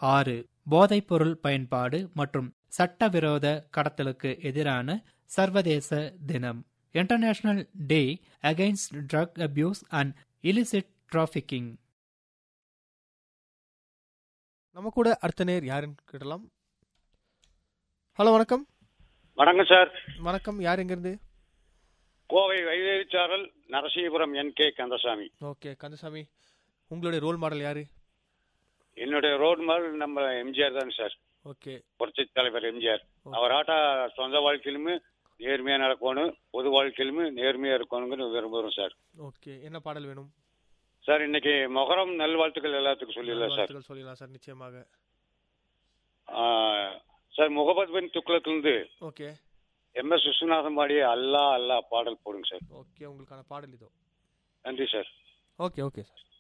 ஆறு போதைப்பொருள் பயன்பாடு மற்றும் சட்டவிரோத கடத்தலுக்கு எதிரான சர்வதேச தினம் international day against drug abuse and illicit trafficking நம்ம கூட அடுத்த நேர் யாருன்னு கேட்டலாம் ஹலோ வணக்கம் வணக்கம் சார் வணக்கம் யார் எங்கேருந்து கோவை வைவேரிச்சாரல் Narasipuram N K Kandasamy okay Kandasamy உங்களுடைய ரோல் மாடல் யாரு என்னுடைய ரோட் மாடல் நம்ம எம்ஜிஆர் தான் சார் ஓகே புரட்சி தலைவர் எம்ஜிஆர் அவர் ஆட்டா சொந்த வாழ்க்கையிலுமே நேர்மையா நடக்கணும் பொது வாழ்க்கையிலுமே நேர்மையா இருக்கணும்னு விரும்புகிறோம் சார் ஓகே என்ன பாடல் வேணும் சார் இன்னைக்கு மொஹரம் நல்வாழ்த்துக்கள் எல்லாத்துக்கும் சொல்லிடலாம் சார் வாழ்த்துக்கள் சொல்லிடலாம் சார் நிச்சயமாக ஆ, சார் முகமது பின் துக்ளக்லேருந்து ஓகே எம் எஸ் விஸ்வநாதன் பாடிய அல்லா அல்லா பாடல் போடுங்க சார் ஓகே உங்களுக்கான பாடல் இதோ நன்றி சார் ஓகே ஓகே சார்